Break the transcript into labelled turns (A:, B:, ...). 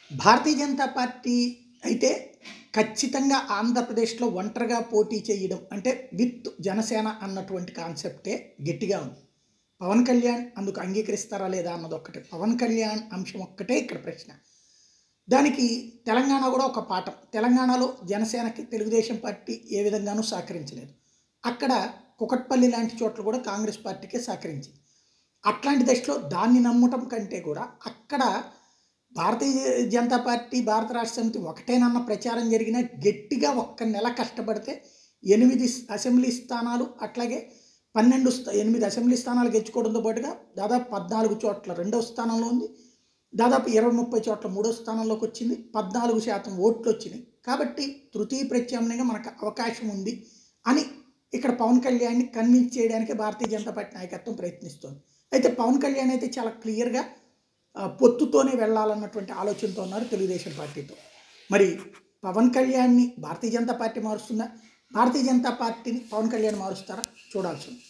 A: భారతీయ Janata party అయితే ఖచ్చితంగా ఆంధ్రప్రదేశ్లో ఒంటరిగా పోటీ చేయడం అంటే విత్ జనసేన అన్నటువంటి కాన్సెప్టే గట్టిగా ఉంది పవన్ కళ్యాణ్ అందుకు అంగీకరిస్తారా లేదా అన్నది ఒక్కటే పవన్ కళ్యాణ్ అంశం ఒక్కటే ఇక్కడ ప్రశ్న దానికి తెలంగాణ కూడా ఒక పాఠం తెలంగాణలో జనసేనకి తెలుగుదేశం పార్టీ ఏ విధంగానూ సహకరించలేదు అక్కడ కుకట్పల్లి లాంటి చోట్ల కూడా కాంగ్రెస్ పార్టీకే సహకరించింది అట్లాంటి దశలో దాన్ని నమ్మటం కంటే కూడా అక్కడ భారతీయ జనతా పార్టీ భారత రాష్ట్ర సమితి ఒకటేనన్న ప్రచారం జరిగిన గట్టిగా ఒక్క నెల కష్టపడితే ఎనిమిది అసెంబ్లీ స్థానాలు అట్లాగే పన్నెండు స్థా ఎనిమిది అసెంబ్లీ స్థానాలు గెలుచుకోవడంతో పాటుగా దాదాపు పద్నాలుగు చోట్ల రెండవ స్థానంలో ఉంది దాదాపు ఇరవై ముప్పై చోట్ల మూడో స్థానంలోకి వచ్చింది పద్నాలుగు శాతం ఓట్లు వచ్చినాయి కాబట్టి తృతీయ ప్రత్యామ్నాయంగా మనకు అవకాశం ఉంది అని ఇక్కడ పవన్ కళ్యాణ్ని కన్విన్స్ చేయడానికి భారతీయ జనతా పార్టీ నాయకత్వం ప్రయత్నిస్తోంది అయితే పవన్ కళ్యాణ్ అయితే చాలా క్లియర్గా ఆ, పొత్తుతోనే వెళ్ళాలన్నటువంటి ఆలోచనతో ఉన్నారు తెలుగుదేశం పార్టీతో మరి పవన్ కళ్యాణ్ని భారతీయ జనతా పార్టీ మారుస్తుందా భారతీయ జనతా పార్టీని పవన్ కళ్యాణ్ మారుస్తారా చూడాల్సి ఉంది